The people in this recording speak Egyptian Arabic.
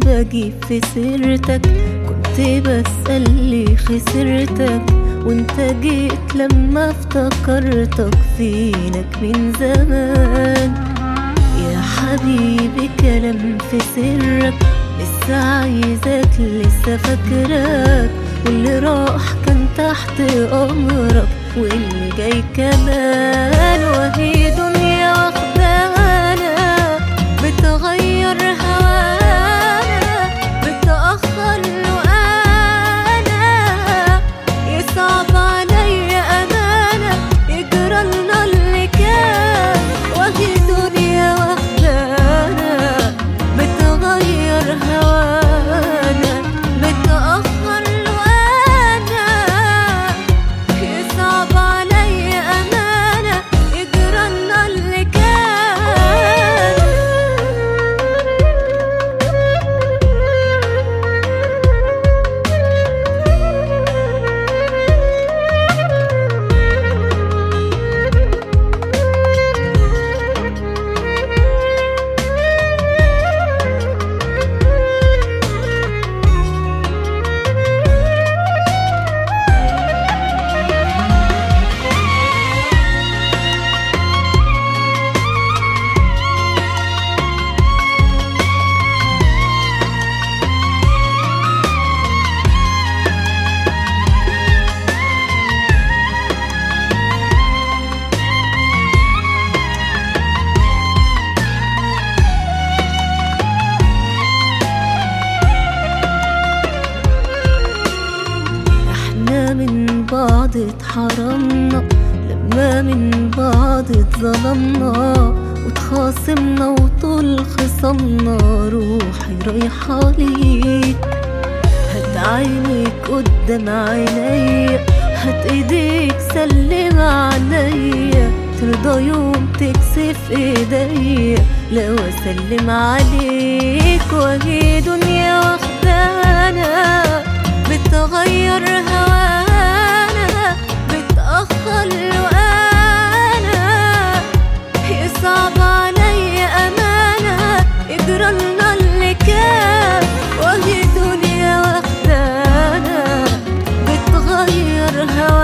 بجيب في سيرتك كنت بسأل خسرتك وانت جيت لما افتكرتك فينك من زمان يا حبيبي كلام في سرك لسه عايزك لسه فاكرك واللي راح كان تحت امرك واللي جاي كمان وهي دنيا واخدانا بتغير هوانا بتأخر له انا يصعب عليا امانه يجرى لنا اللي كان وهي دنيا واخدانا بتغير هوانا بتأخر له انا يصعب عليا امانه يجرى لنا اللي كان احنا من بعض اتحرمنا لما من بعض اتظلمنا وتخاصمنا وطول خصمنا روحي رايحة ليك هات عينيك قدام عينيا هات ايديك سلم عليا ترضى يوم تكسف ايديا لو اسلم عليك وهي دنيا واخدانا بتغير هوانا بتأخر له انا يصعب عليا امانه يجرى لنا اللي كان وهي دنيا واخدانا بتغير هوانا